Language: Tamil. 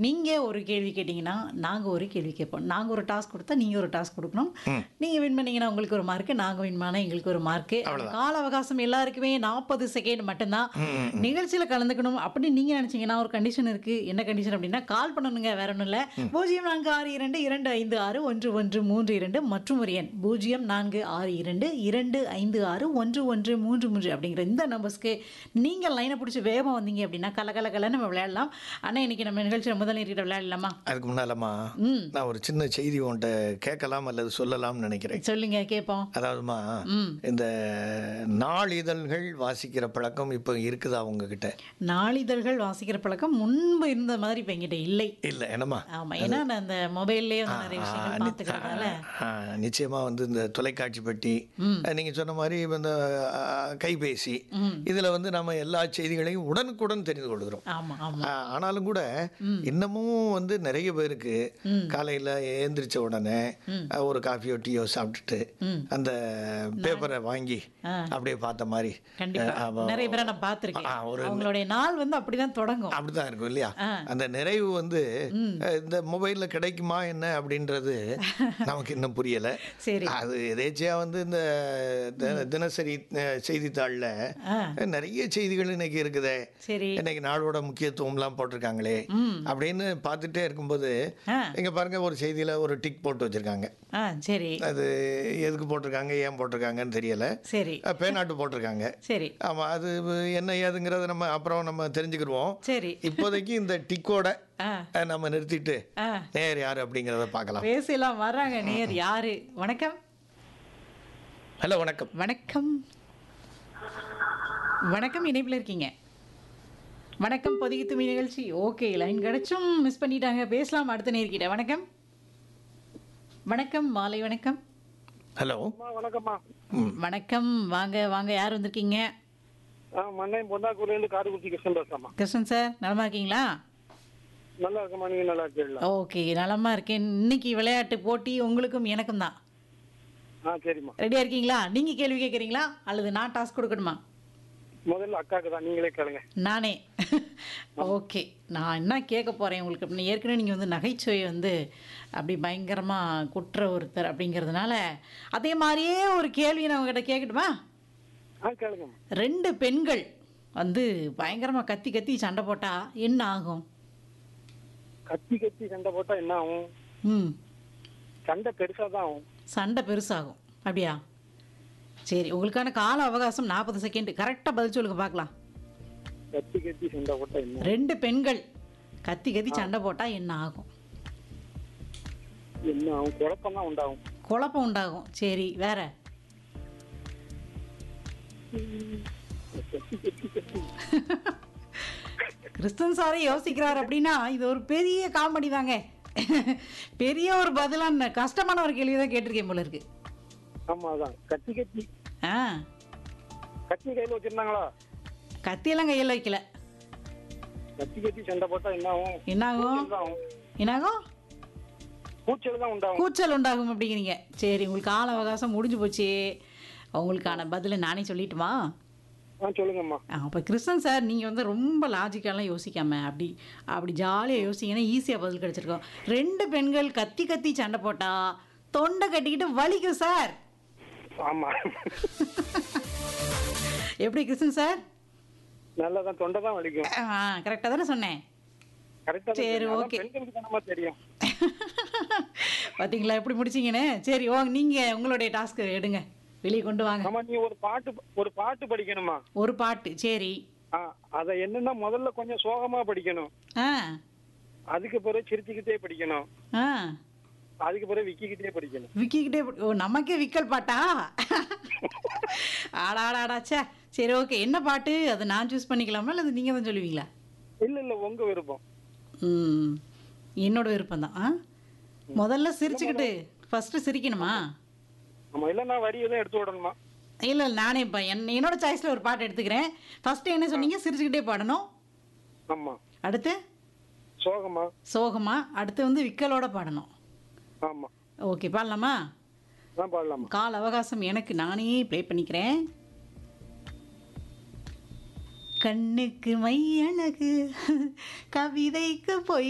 நீங்க ஒரு கேள்வி கேட்டீங்கன்னா நாங்க ஒரு கேள்வி கேட்போம் நாங்க ஒரு டாஸ்க் கொடுத்தா நீங்க ஒரு டாஸ்க் கொடுக்கணும் நீங்க வின் பண்ணீங்கன்னா உங்களுக்கு ஒரு மார்க் நாங்க வின் பண்ணா எங்களுக்கு ஒரு மார்க் கால அவகாசம் எல்லாருக்குமே நாற்பது செகண்ட் மட்டும்தான் நிகழ்ச்சியில கலந்துக்கணும் அப்படின்னு நீங்க நினைச்சீங்கன்னா ஒரு கண்டிஷன் இருக்கு என்ன கண்டிஷன் அப்படின்னா கால் பண்ணணுங்க வேற ஒன்றும் இல்லை பூஜ்ஜியம் நான்கு ஆறு இரண்டு இரண்டு ஐந்து ஆறு ஒன்று ஒன்று மூன்று இரண்டு மற்றும் ஒரு எண் பூஜ்ஜியம் நான்கு ஆறு இரண்டு இரண்டு ஐந்து ஆறு ஒன்று ஒன்று மூன்று மூன்று அப்படிங்கிற இந்த நம்பர்ஸ்க்கு நீங்கள் லைனை பிடிச்சி வேகமாக வந்தீங்க அப்படின்னா கல கல கல நம்ம விளையாடலாம் ஆனால் இன்னைக்கு நம்ம நிகழ்ச்சியில் முதல் நேர்கிட்ட விளையாடலாமா அதுக்கு முன்னாலம்மா நான் ஒரு சின்ன செய்தி உன்கிட்ட கேட்கலாம் அல்லது சொல்லலாம்னு நினைக்கிறேன் சொல்லுங்க கேட்போம் அதாவதுமா இந்த நாளிதழ்கள் வாசிக்கிற பழக்கம் இப்போ இருக்குதா உங்ககிட்ட நாளிதழ்கள் வாசிக்கிற பழக்கம் முன்பு இருந்த மாதிரி இப்போ எங்கிட்ட இல்லை இல்லை என்னம்மா ஆமா ஏன்னா நான் அந்த மொபைல்லேயே வந்து நிறைய விஷயங்கள் பார்த்துக்கிறதுனால ஆ, நிச்சயமா வந்து இந்த தொலைக்காட்சி பெட்டி நீங்க சொன்ன மாதிரி இந்த ஆ, கைபேசி இதுல வந்து நம்ம எல்லா செய்திகளையும் உடனுக்குடன் தெரிந்து கொள்கிறோம் ஆமா ஆமா ஆ, ஆனாலும் கூட இன்னமும் வந்து நிறைய பேருக்கு காலையில ஏந்திரிச்ச உடனே ஆ, ஒரு காஃபியோ டீயோ சாப்பிட்டுட்டு அந்த பேப்பரை வாங்கி அப்படியே பார்த்த மாதிரி கண்டிப்பா ஆ, ஆ, நிறைய பேரை நான் பார்த்துருக்கேன் ஆ, ஒரு அவங்களுடைய நாள் வந்து அப்படிதான் தொடங்கும் அப்படிதான் இருக்கும் இல்லையா அந்த நிறைவு வந்து அஹ், இந்த மொபைல்ல கிடைக்குமா என்ன அப்படின்றது நமக்கு இன்னும் புரியல சரி அது எதேச்சியா வந்து இந்த தி- தினசரி அஹ், செய்தித்தாள்ல ஆ. நிறைய செய்திகள் இன்னைக்கு இருக்குதே சரி இன்னைக்கு நாளோட முக்கியத்துவம்லாம் போட்டிருக்காங்களே அப்படின்னு பார்த்துட்டே இருக்கும்போது ஆ இங்க பாருங்க ஒரு செய்தியில ஒரு டிக் போட்டு வச்சிருக்காங்க ஆ சரி அது எதுக்கு போட்டிருக்காங்க ஏன் போட்டிருக்காங்கன்னு தெரியல சரி அஹ், பேனாட்டு போட்டிருக்காங்க சரி ஆமா அது என்ன ஏதுங்கிறத நம்ம அப்புறம் நம்ம தெரிஞ்சுக்கிடுவோம் சரி இப்போதைக்கு இந்த டிக்கோட ஆ அஹ், நம்ம நிறுத்திட்டு ஆ நேர் யாரு அப்படிங்கிறத பார்க்கலாம் பேசலாம் வர்றாங்க நேர் யாரு வணக்கம் ஹலோ வணக்கம் வணக்கம் வணக்கம் இணைப்பில் இருக்கீங்க வணக்கம் பொதிகை துமி நிகழ்ச்சி ஓகே லைன் கிடைச்சும் மிஸ் பண்ணிட்டாங்க பேசலாம் அடுத்த நேர்கிட்ட வணக்கம் வணக்கம் மாலை வணக்கம் ஹலோ அம்மா வணக்கம்மா வணக்கம் வாங்க வாங்க யார் வந்திருக்கீங்க ஆ மண்ணை பொந்தாக்கூர்ல இருந்து காரைக்குடி கிருஷ்ணன் பேசுறேம்மா கிருஷ்ணன் சார் நலமா இருக்கீங்களா நல்லா இருக்கம்மா நீங்க நல்லா இருக்கீங்களா ஓகே நலமா இருக்கேன் இன்னைக்கு விளையாட்டு போட்டி உங்களுக்கும் எனக்கும் தான் ஆ சரிம்மா ரெடியா இருக்கீங்களா நீங்க கேள்வி கேட்குறீங்களா அல்லது நான் டாஸ்க் கொடுக்கணுமா முதல்ல அக்காக்கு தான் நீங்களே கேளுங்க நானே ஓகே நான் என்ன கேட்க போகிறேன் உங்களுக்கு அப்படின்னு ஏற்கனவே நீங்கள் வந்து நகைச்சுவை வந்து அப்படி பயங்கரமாக குற்ற ஒருத்தர் அப்படிங்கிறதுனால அதே மாதிரியே ஒரு கேள்வி நான் உங்ககிட்ட கேட்கட்டுமா ஆ கேளுங்கம்மா ரெண்டு பெண்கள் வந்து பயங்கரமாக கத்தி கத்தி சண்டை போட்டால் என்ன ஆகும் கத்தி கத்தி சண்டை போட்டா என்ன ஆகும் ம் சண்டை பெருசா தான் ஆகும் சண்டை பெருசாகும் அப்படியா சரி உங்களுக்கான கால அவகாசம் நாற்பது செகண்ட் கரெக்டாக பதில் சொல்லுங்க பார்க்கலாம் கத்தி கத்தி சண்டை போட்டா என்ன ரெண்டு பெண்கள் கத்தி கத்தி சண்டை போட்டால் என்ன ஆகும் என்ன ஆகும் குழப்பம் தான் உண்டாகும் குழப்பம் உண்டாகும் சரி வேற கத்தி கத்தி கத்தி கிறிஸ்தன் சாரே யோசிக்கிறார் அப்படின்னா இது ஒரு பெரிய காமெடி தாங்க பெரிய ஒரு பதிலான கஷ்டமான ஒரு கேள்வி தான் கேட்டிருக்கேன் போல இருக்கு ஆமா அதான் கத்தி கத்தி ஆ கத்தி கையில வச்சிருந்தாங்களா கத்தியெல்லாம் கையில் வைக்கல கத்தி கத்தி சண்டை போட்டா என்ன ஆகும் என்னாகும் கூச்சல் தான் ஆகும் என்னாகும் கூச்சல் தான் உண்டாகும் கூச்சல் உண்டாகும் அப்படிங்கிறீங்க சரி உங்களுக்கு கால அவகாசம் முடிஞ்சு போச்சு உங்களுக்கான பதிலை நானே சொல்லிட்டுமா ஆ சொல்லுங்கம்மா அப்போ கிருஷ்ணன் சார் நீங்கள் வந்து ரொம்ப லாஜிக்கெல்லாம் யோசிக்காம அப்படி அப்படி ஜாலியாக யோசிங்கன்னா ஈஸியாக பதில் கிடச்சிருக்கோம் ரெண்டு பெண்கள் கத்தி கத்தி சண்டை போட்டா தொண்டை கட்டிக்கிட்டு வலிக்கும் சார் ஆமா எப்படி கிருஷ்ணன் சார் நல்லதான் தொண்டை தான் வலிக்கும் ஆ கரெக்டாக தானே சொன்னேன் கரெக்டா சரி, okay. பெண்களுக்கு தானமா தெரியும் பார்த்தீங்களா எப்படி முடிச்சிங்கன்னு சரி ஓ நீங்கள் உங்களுடைய டாஸ்க்கு எடுங்க வெளியே கொண்டு வாங்க ஆமா நீ ஒரு பாட்டு ஒரு பாட்டு படிக்கணுமா ஒரு பாட்டு சரி ஆ, அத என்னன்னா முதல்ல கொஞ்சம் சோகமா படிக்கணும் ஆ அதுக்கு பிறகு சிரிச்சுக்கிட்டே படிக்கணும் ஆ அதுக்கு பிறகு விக்கிக்கிட்டே படிக்கணும் விக்கிக்கிட்டே படி- ஓ நமக்கே விக்கல் பாட்டா ஆடாடாடாச்சே சரி ஓகே என்ன பாட்டு அதை நான் சூஸ் பண்ணிக்கலாமா இல்லை நீங்கள் தான் சொல்லுவீங்களா இல்ல இல்ல உங்க விருப்பம் ம் என்னோட விருப்பம் தான் ஆ முதல்ல சிரிச்சுக்கிட்டு ஃபஸ்ட்டு சிரிக்கணுமா நம்ம இல்லைன்னா வரி எதுவும் எடுத்து விடணுமா இல்லை நானே இப்போ என் என்னோட சாய்ஸில் ஒரு பாட்டு எடுத்துக்கிறேன் ஃபஸ்ட்டு என்ன சொன்னீங்க சிரிச்சுக்கிட்டே பாடணும் ஆமா அடுத்து சோகமா சோகமா அடுத்து வந்து விக்கலோட பாடணும் ஆமா ஓகே பாடலாமா தான் பாடலாமா கால அவகாசம் எனக்கு நானே ப்ளே பண்ணிக்கிறேன் கண்ணுக்கு மை அழகு கவிதைக்கு பொய்